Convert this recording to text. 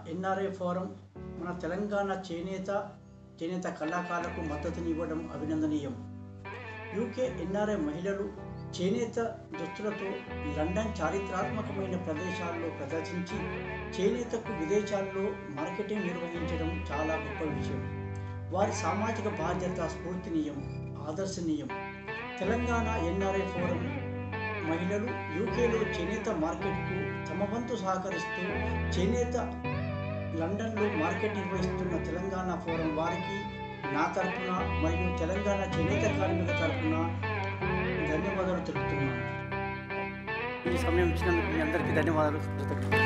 NRI forum మన తెలంగాణ చేనేత చేనేత కళాకారులకు మద్దతునివ్వడం అభినందనీయం యూకే ఎన్ఆర్ఐ మహిళలు చేనేత దుస్తులతో లండన్ చారిత్రాత్మకమైన ప్రదేశాల్లో ప్రదర్శించి చేనేతకు విదేశాల్లో మార్కెటింగ్ నిర్వహించడం చాలా గొప్ప విషయం వారి సామాజిక బాధ్యత స్ఫూర్తినీయం ఆదర్శనీయం తెలంగాణ ఎన్ఆర్ఐ ఫోరం మహిళలు యూకేలో చేనేత మార్కెట్కు తమ వంతు సహకరిస్తూ చేనేత లండన్లో మార్కెట్ నిర్వహిస్తున్న తెలంగాణ ఫోరం వారికి నా తరపున మరియు తెలంగాణ చేనేత కార్మిక తరపున ధన్యవాదాలు తెలుపుతున్నాను ఈ సమయం ఇచ్చినందుకు మీ అందరికీ ధన్యవాదాలు కృతజ్ఞతలు